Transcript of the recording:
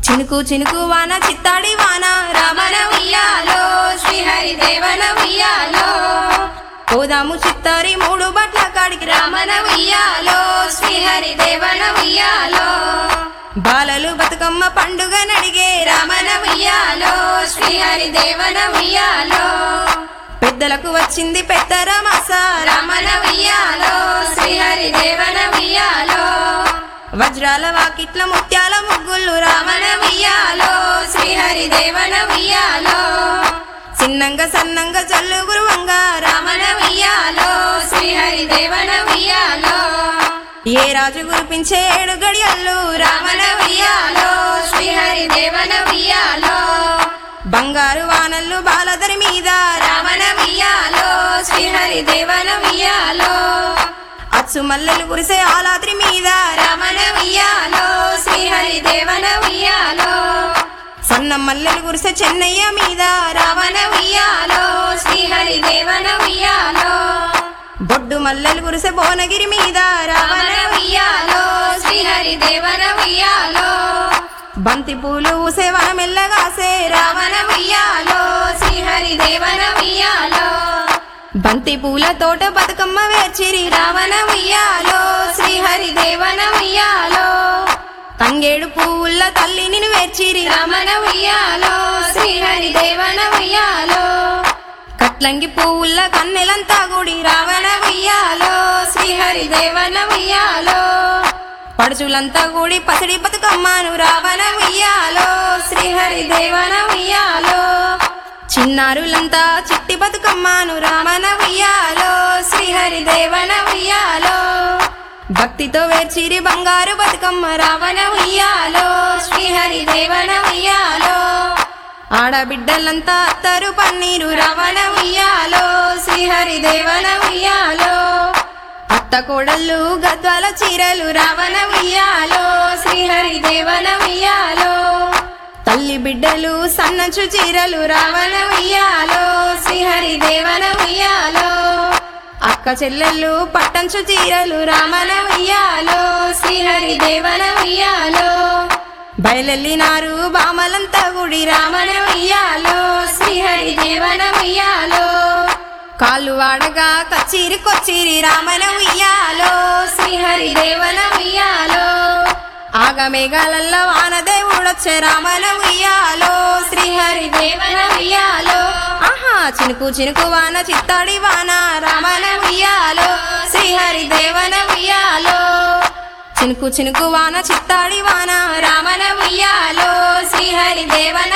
చినుకు చినుకు వాన చిత్తాడి వాన రామన ఉయ్యాలో శ్రీహరి దేవన ఉయ్యాలో పోదాము చిత్తారి మూడు బట్ల కాడికి రామన ఉయ్యాలో శ్రీహరి దేవన ఉయ్యాలో బాలలు బతుకమ్మ పండుగ నడిగే రామన ఉయ్యాలో శ్రీహరి దేవన ఉయ్యాలో పెద్దలకు వచ్చింది పెద్దర మాస రామన ఉయ్యాలో శ్రీహరి దేవన ఉయ్యాలో వజ్రాల వాకిట్ల ముత్యాల ముగ్గులు రామన ఉయ్యాలో శ్రీహరి దేవన ఉయ్యాలో చిన్నంగా సన్నంగా జల్లు గురువంగా రామన ఉయ్యాలో శ్రీహరి దేవన ఉయ్యాలో ఏ రాజు గురిపించే ఏడు గడియల్లు రామన ఉయ్యాలో శ్రీహరి దేవన ఉయ్యాలో బంగారు వానల్లు బాలదరి మీద రామన ఉయ్యాలో శ్రీహరి దేవన ఉయ్యాలో అచ్చు మల్లెలు కురిసే ఆలాద్రి మీద రామన ఉయ్యాలో శ్రీహరి దేవన ఉయ్యాలో సన్న మల్లెలు కురిసే చెన్నయ్య మీద రావణ ఉయ్యాలో శ్రీహరి దేవన ఉయ్యాలో బొడ్డు మల్లెలు కురిసే భువనగిరి మీద రావణ ఉయ్యాలో శ్రీహరి దేవన ఉయ్యాలో బంతి పూలు ఊసే వనమెల్లగాసే రావణ ఉయ్యాలో శ్రీహరి దేవన ఉయ్యాలో బంతి పూల తోట బతుకమ్మ వేర్చిరి రావణ ఉయ్యాలో శ్రీహరి దేవన ఉయ్యాలో తంగేడు పువ్వుల తల్లి నిన్ను వేర్చిరి రామన ఉయ్యాలో శ్రీహరి దేవన ఉయ్యాలో కట్లంగి పువ్వుల కన్నెలంతా గుడి రావణ ఉయ్యాలో శ్రీహరి దేవన ఉయ్యాలో పడుచులంతా గుడి పసిడి బతుకమ్మను రావణ ఉయ్యాలో శ్రీహరి దేవన ఉయ్యాలో చిన్నారులంతా చిట్టి బతుకమ్మను రామన ఉయ్యాలో శ్రీహరి దేవన ఉయ్యాలో భక్తితో వేర్చిరి బంగారు బతుకమ్మ రావణ ఉయ్యాలో శ్రీహరి దేవన ఉయ్యాలో ఆడబిడ్డలంతా అత్తరు పన్నీరు రావణ ఉయ్యాలో శ్రీహరి దేవన ఉయ్యాలో అత్త కోడళ్ళు గద్వాల చీరలు రావణ ఉయ్యాలో శ్రీహరి దేవన ఉయ్యాలో తల్లి బిడ్డలు సన్నచు చీరలు రావణ ఉయ్యాలో శ్రీహరి దేవన ఉయ్యాలో అక్క చెల్లెళ్ళు పట్టంచు చీరలు రామన ఉయ్యాలో శ్రీహరి దేవన ఉయ్యాలో బయలెల్లినారు బామలంతా గుడి రామన ఉయ్యాలో శ్రీహరి దేవన ఉయ్యాలో కాళ్ళు వాడగా కచ్చిరి కొచ్చిరి రామన ఉయ్యాలో శ్రీహరి దేవన ఉయ్యాలో ఆగమేఘాలల్లో వానదేవుడొచ్చే రామన ఉయ్యాలో శ్రీహరి దేవన ఉయ్యాలో ఆహా చినుకు చినుకు వాన చిత్తాడి వాన రామన ఉయ్యాలో శ్రీహరి దేవన ఉయ్యాలో చినుకు చినుకు వాన చిత్తాడి వాన రామన ఉయ్యాలో శ్రీహరి దేవన